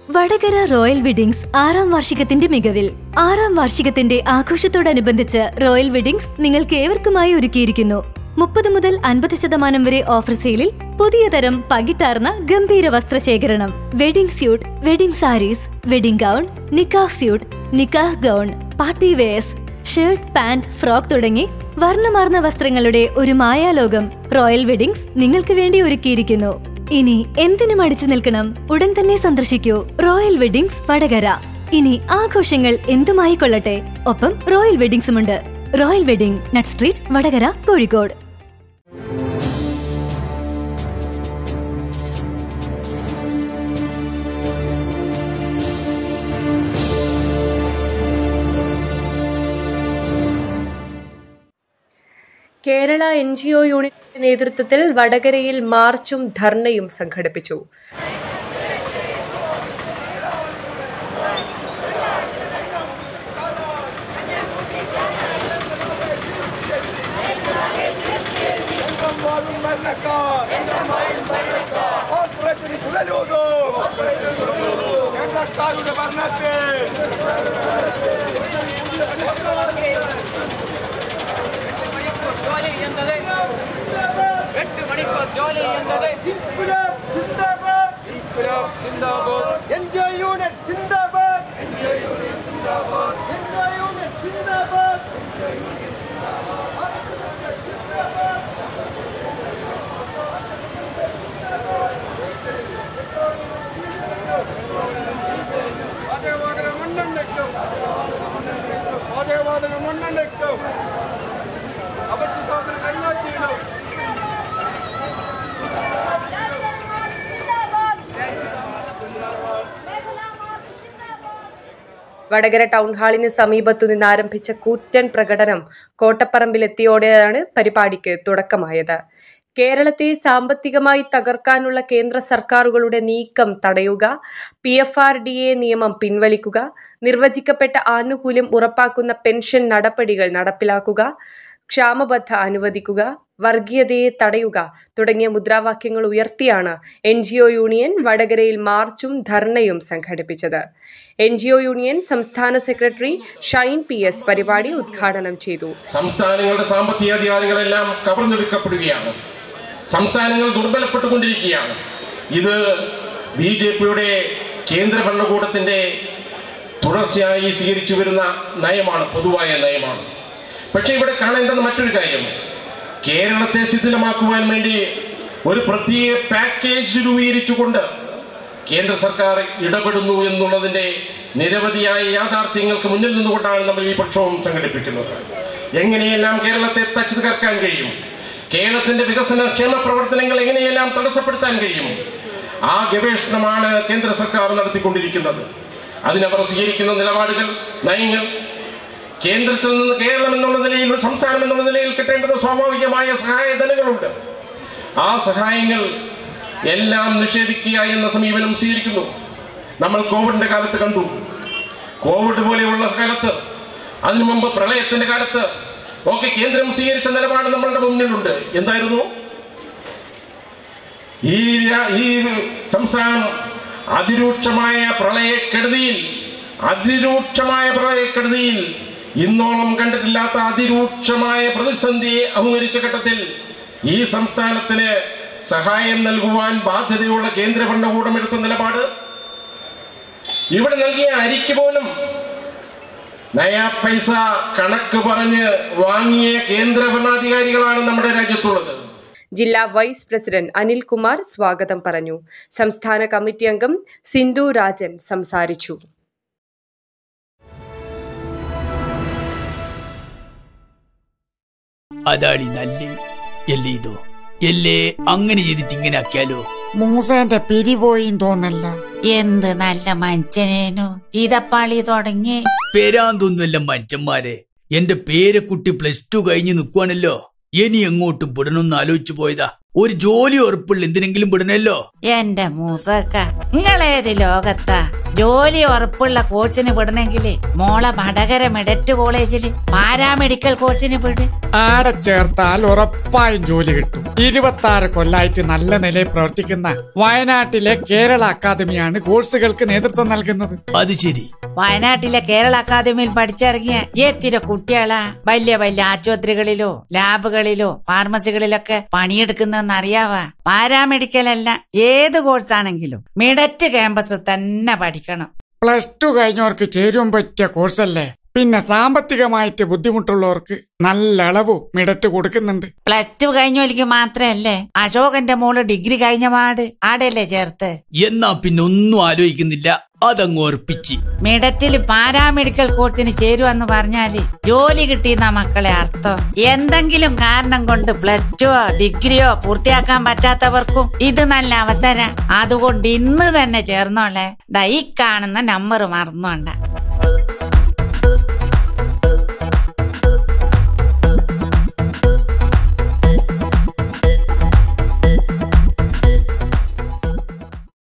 Vadakara royal weddings ആറാം വാർഷികത്തിന്റെ മികവിൽ ആറാം വാർഷികത്തിന്റെ ആഘോഷത്തോടനുബന്ധിച്ച് royal weddings നിങ്ങൾക്ക് ഏവർക്കുമായി ഒരുക്കിയിരിക്കുന്നു മുപ്പത് മുതൽ അൻപത് ശതമാനം വരെ ഓഫർ സെയിലിൽ പുതിയ തരം പകിട്ടാർന്ന ഗംഭീര വസ്ത്രശേഖരണം wedding suit wedding saris wedding gown നിക്കാഹ് സ്യൂട്ട് നിക്കാഹ് gown party wears shirt pant frock തുടങ്ങി വർണ്ണമാർന്ന വസ്ത്രങ്ങളുടെ ഒരു മായാലോകം റോയൽ വെഡിങ്സ് നിങ്ങൾക്ക് വേണ്ടി ഒരുക്കിയിരിക്കുന്നു ഇനി എന്തിനും അടിച്ചു നിൽക്കണം ഉടൻ തന്നെ സന്ദർശിക്കൂ റോയൽ വെഡിങ്സ് വടകര ഇനി ആഘോഷങ്ങൾ എന്തുമായി കൊള്ളട്ടെ ഒപ്പം റോയൽ വെഡിങ്സുമുണ്ട് royal wedding nut street Vadakara Kozhikode Kerala N G O യൂണിറ്റിന്റെ നേതൃത്വത്തിൽ വടകരയിൽ മാർച്ചും ധർണയും സംഘടിപ്പിച്ചു കോർപ്പറേറ്റിന് കുഴലൂതു കേന്ദ്രക്കാരുടെ ഭരണത്തെ ഇൻക്വിലാബ് സിന്ദാബാദ് എൻജോയ് യൂണിറ്റ് സിന്ദാബാദ് എൻജോയ് യൂണിറ്റ് സിന്ദാബാദ് പാചകവാതക മണ്ണെണ്ണയ്ക്കും പാചകവാതക മണ്ണെണ്ണയ്ക്കും അവശ്യ സാധന കൈമാറ്റിയിടും വടകര ടൗൺ ഹാളിന് സമീപത്തു നിന്ന് ആരംഭിച്ച കൂറ്റൻ പ്രകടനം കോട്ടപ്പറമ്പിലെത്തിയോടെയാണ് പരിപാടിക്ക് തുടക്കമായത് കേരളത്തെ സാമ്പത്തികമായി തകർക്കാനുള്ള കേന്ദ്ര സർക്കാരുകളുടെ നീക്കം തടയുക P F R D A നിയമം പിൻവലിക്കുക നിർവചിക്കപ്പെട്ട ആനുകൂല്യം ഉറപ്പാക്കുന്ന പെൻഷൻ നടപടികൾ നടപ്പിലാക്കുക ക്ഷാമബദ്ധ അനുവദിക്കുക വർഗീയതയെ തടയുക തുടങ്ങിയ മുദ്രാവാക്യങ്ങൾ ഉയർത്തിയാണ് എൻ ജി ഒ യൂണിയൻ വടകരയിൽ മാർച്ചും ധർണയും സംഘടിപ്പിച്ചത് എൻ ജി ഒ യൂണിയൻ സംസ്ഥാന സെക്രട്ടറി ഷൈൻ പി എസ് പരിപാടി ഉദ്ഘാടനം ചെയ്തു സംസ്ഥാനങ്ങളുടെ സാമ്പത്തിക അധികാരങ്ങളെല്ലാം കവർന്നെടുക്കപ്പെടുകയാണ് സംസ്ഥാനങ്ങൾ ദുർബലപ്പെട്ടുകൊണ്ടിരിക്കുകയാണ് ഇത് ബി ജെ പിയുടെ കേന്ദ്ര ഭരണകൂടത്തിൻ്റെ തുടർച്ചയായി സ്വീകരിച്ചു വരുന്ന നയമാണ് പൊതുവായ നയമാണ് പക്ഷേ ഇവിടെ കാണേണ്ടത് മറ്റൊരു കാര്യം കേരളത്തെ ശിഥിലമാക്കുവാൻ വേണ്ടി ഒരു പ്രത്യേക പാക്കേജ് രൂപീകരിച്ചുകൊണ്ട് കേന്ദ്ര സർക്കാർ ഇടപെടുന്നു എന്നുള്ളതിൻ്റെ നിരവധിയായ യാഥാർത്ഥ്യങ്ങൾക്ക് മുന്നിൽ നിന്നുകൊണ്ടാണ് നമ്മൾ ഈ പ്രക്ഷോഭം സംഘടിപ്പിക്കുന്നത് എങ്ങനെയെല്ലാം കേരളത്തെ തച്ചു തകർക്കാൻ കഴിയും കേരളത്തിന്റെ വികസന ക്ഷേമ പ്രവർത്തനങ്ങൾ എങ്ങനെയെല്ലാം തടസ്സപ്പെടുത്താൻ കഴിയും ആ ഗവേഷണമാണ് കേന്ദ്ര സർക്കാർ നടത്തിക്കൊണ്ടിരിക്കുന്നത് അതിനവർ സ്വീകരിക്കുന്ന നിലപാടുകൾ നയങ്ങൾ കേന്ദ്രത്തിൽ നിന്ന് കേരളം എന്നുള്ള നിലയിൽ ഒരു സംസ്ഥാനം എന്നുള്ള നിലയിൽ കിട്ടേണ്ടുന്ന സ്വാഭാവികമായ സഹായധനങ്ങളുണ്ട് ആ സഹായങ്ങൾ എല്ലാം നിഷേധിക്കുക എന്ന സമീപനം സ്വീകരിക്കുന്നു നമ്മൾ കോവിഡിന്റെ കാലത്ത് കണ്ടു കോവിഡ് പോലെയുള്ള കാലത്ത് അതിനു മുമ്പ് പ്രളയത്തിന്റെ കാലത്ത് ഒക്കെ കേന്ദ്രം സ്വീകരിച്ച നിലപാട് നമ്മളുടെ മുന്നിലുണ്ട് എന്തായിരുന്നു ഈ രാ- ഈ സംസ്ഥാനം അതിരൂക്ഷമായ പ്രളയക്കെടുതിയിൽ അതിരൂക്ഷമായ പ്രളയക്കെടുതിയിൽ ഇന്നോളം കണ്ടിട്ടില്ലാത്ത അതിരൂക്ഷമായ പ്രതിസന്ധിയെ അഭിമുഖീകരിച്ച ഘട്ടത്തിൽ ഈ സംസ്ഥാനത്തിന് സഹായം നൽകുവാൻ ബാധ്യതയുള്ള കേന്ദ്ര ഭരണകൂടം എടുത്ത നിലപാട് ഇവിടെ നൽകിയ അരിക്ക് പോലും നയാ പൈസ കണക്ക് പറഞ്ഞ് വാങ്ങിയ കേന്ദ്ര ഭരണാധികാരികളാണ് നമ്മുടെ രാജ്യത്തുള്ളത് ജില്ലാ വൈസ് പ്രസിഡന്റ് അനിൽകുമാർ സ്വാഗതം പറഞ്ഞു സംസ്ഥാന കമ്മിറ്റി അംഗം സിന്ധു രാജൻ സംസാരിച്ചു അതാടി നല്ല എല്ലേ ഇതോ എല്ലേ അങ്ങനെ ചെയ്തിട്ട് ഇങ്ങനെ ആക്കിയാലോ മൂസേന്റെ പിരിപോയിന്ന് തോന്നല്ല എന്ത് നല്ല മനുഷ്യനേനു ഇതപ്പാളി തുടങ്ങി പേരാന്തൊന്നുമല്ല മനുഷ്യന്മാരെ എന്റെ പേരക്കുട്ടി പ്ലസ് ടു കഴിഞ്ഞ് നിൽക്കുവാണല്ലോ ഇനി എങ്ങോട്ടും വിടണമെന്ന് ആലോചിച്ചു പോയതാ ഒരു ജോലി ഉറപ്പുള്ള എന്തിനെങ്കിലും വിടണല്ലോ എന്റെ മൂസക്ക നിങ്ങളേത് ലോകത്താ ജോലി ഉറപ്പുള്ള കോഴ്സിന് വിടണമെങ്കിൽ മോളെ വടകര മെഡറ്റ് കോളേജിൽ പാരാമെഡിക്കൽ കോഴ്സിന് വിട് ആടെ ചേർത്താൽ ഉറപ്പായും ജോലി കിട്ടും ഇരുപത്തി ആറ് കൊല്ലായിട്ട് നല്ല നിലയിൽ പ്രവർത്തിക്കുന്ന വയനാട്ടിലെ കേരള അക്കാദമിയാണ് കോഴ്സുകൾക്ക് നേതൃത്വം നൽകുന്നത് അത് ശരി വയനാട്ടിലെ കേരള അക്കാദമിയിൽ പഠിച്ചിറങ്ങിയ എത്തിര കുട്ടികളാ വലിയ വലിയ ആശുപത്രികളിലോ ലാബുകളിലോ ഫാർമസികളിലൊക്കെ പണിയെടുക്കുന്നതെന്ന് അറിയാവാ പാരാമെഡിക്കൽ അല്ല ഏത് കോഴ്സാണെങ്കിലും മിഡറ്റ് ക്യാമ്പസ് തന്നെ പഠിക്കണം പ്ലസ് ടു കഴിഞ്ഞവർക്ക് ചേരുവാൻ പറ്റിയ കോഴ്സല്ലേ പിന്നെ സാമ്പത്തികമായിട്ട് ബുദ്ധിമുട്ടുള്ളവർക്ക് നല്ല അളവ് മിടറ്റ് കൊടുക്കുന്നുണ്ട് പ്ലസ് ടു കഴിഞ്ഞവർക്ക് മാത്രല്ലേ അശോകന്റെ മോള് ഡിഗ്രി കഴിഞ്ഞ പാട് ആടെയല്ലേ ചേർത്ത് എന്നാ പിന്നെ ഒന്നും ആലോചിക്കുന്നില്ല അതങ്ങ് ഉറപ്പിച്ച് മിഡറ്റിൽ പാരാമെഡിക്കൽ കോഴ്സിന് ചേരുവെന്ന് പറഞ്ഞാല് ജോലി കിട്ടിയെന്ന മക്കളെ അർത്ഥം എന്തെങ്കിലും കാരണം കൊണ്ട് പ്ലസ് ടുവോ ഡിഗ്രിയോ പൂർത്തിയാക്കാൻ പറ്റാത്തവർക്കും ഇത് നല്ല അവസരം അതുകൊണ്ട് ഇന്ന് തന്നെ ചേർന്നോളെ ദാ ഈ കാണുന്ന നമ്പർ മറന്നോണ്ട